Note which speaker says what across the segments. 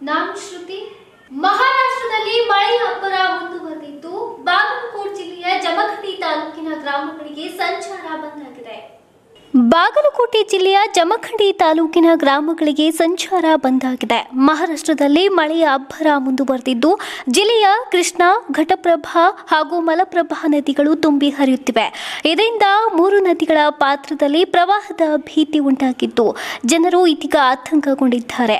Speaker 1: ನಾನು ಶ್ರುತಿ ಮಹಾರಾಷ್ಟ್ರದಲ್ಲಿ ಮಳೆಯ ಅಬ್ಬರ ಮುಂದುವರೆದಿದ್ದು ಬಾಗಲಕೋಟ್ ಜಿಲ್ಲೆಯ ಜಮಖಂಡಿ ತಾಲೂಕಿನ ಗ್ರಾಮಗಳಿಗೆ ಸಂಚಾರ ಬಂದಾಗಿದೆ ಬಾಗಲಕೋಟೆ ಜಿಲ್ಲೆಯ ಜಮಖಂಡಿ ತಾಲೂಕಿನ ಗ್ರಾಮಗಳಿಗೆ ಸಂಚಾರ ಬಂದಾಗಿದೆ ಮಹಾರಾಷ್ಟ್ರದಲ್ಲಿ ಮಳೆಯ ಅಬ್ಬರ ಮುಂದುವರೆದಿದ್ದು ಜಿಲ್ಲೆಯ ಕೃಷ್ಣಾ ಘಟಪ್ರಭಾ ಹಾಗೂ ಮಲಪ್ರಭಾ ನದಿಗಳು ತುಂಬಿ ಹರಿಯುತ್ತಿವೆ ಇದರಿಂದ ಮೂರು ನದಿಗಳ ಪಾತ್ರದಲ್ಲಿ ಪ್ರವಾಹದ ಭೀತಿ ಉಂಟಾಗಿದ್ದು ಜನರು ಇದೀಗ ಆತಂಕಗೊಂಡಿದ್ದಾರೆ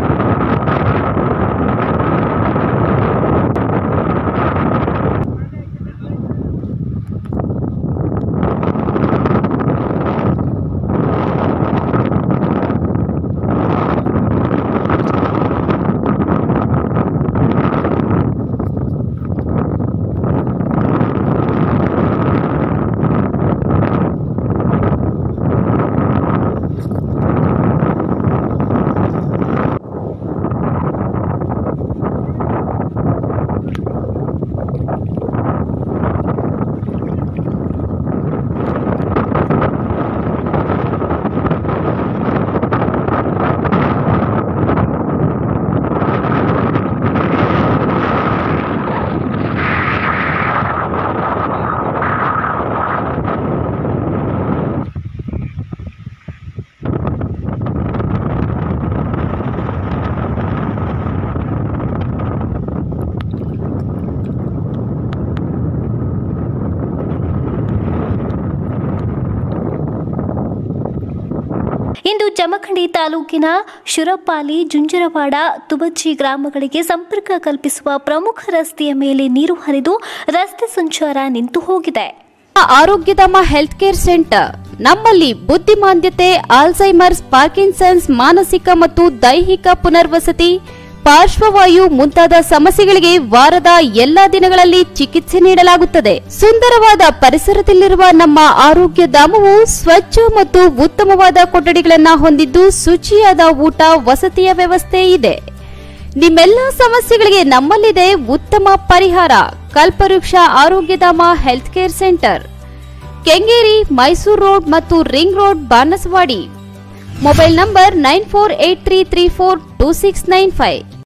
Speaker 1: ಇಂದು ಜಮಖಂಡಿ ತಾಲೂಕಿನ ಶುರಪಾಲಿ ಜುಂಜರವಾಡ ತುಬಚ್ಚಿ ಗ್ರಾಮಗಳಿಗೆ ಸಂಪರ್ಕ ಕಲ್ಪಿಸುವ ಪ್ರಮುಖ ರಸ್ತೆಯ ಮೇಲೆ ನೀರು ಹರಿದು ರಸ್ತೆ ಸಂಚಾರ ನಿಂತು ಹೋಗಿದೆ
Speaker 2: ಆರೋಗ್ಯಧಾಮ ಹೆಲ್ತ್ ಕೇರ್ ಸೆಂಟರ್ ನಮ್ಮಲ್ಲಿ ಬುದ್ಧಿಮಾಂದ್ಯತೆ ಆಲ್ಝೈಮರ್ಸ್ ಪಾರ್ಕಿನ್ಸನ್ಸ್ ಮಾನಸಿಕ ಮತ್ತು ದೈಹಿಕ ಪುನರ್ವಸತಿ ಪಾರ್ಶ್ವವಾಯು ಮುಂತಾದ ಸಮಸ್ಯೆಗಳಿಗೆ ವಾರದ ಎಲ್ಲಾ ದಿನಗಳಲ್ಲಿ ಚಿಕಿತ್ಸೆ ನೀಡಲಾಗುತ್ತದೆ ಸುಂದರವಾದ ಪರಿಸರದಲ್ಲಿರುವ ನಮ್ಮ ಆರೋಗ್ಯ ಧಾಮವು ಸ್ವಚ್ಛ ಮತ್ತು ಉತ್ತಮವಾದ ಕೊಠಡಿಗಳನ್ನ ಹೊಂದಿದ್ದು ಶುಚಿಯಾದ ಊಟ ವಸತಿಯ ವ್ಯವಸ್ಥೆ ಇದೆ ನಿಮ್ಮೆಲ್ಲ ಸಮಸ್ಯೆಗಳಿಗೆ ನಮ್ಮಲ್ಲಿದೆ ಉತ್ತಮ ಪರಿಹಾರ Kalpavriksha Arogyadhama health care centre Kengeri Mysuru road ಮತ್ತು ring road Banaswadi mobile number nine four eight three three four two six nine five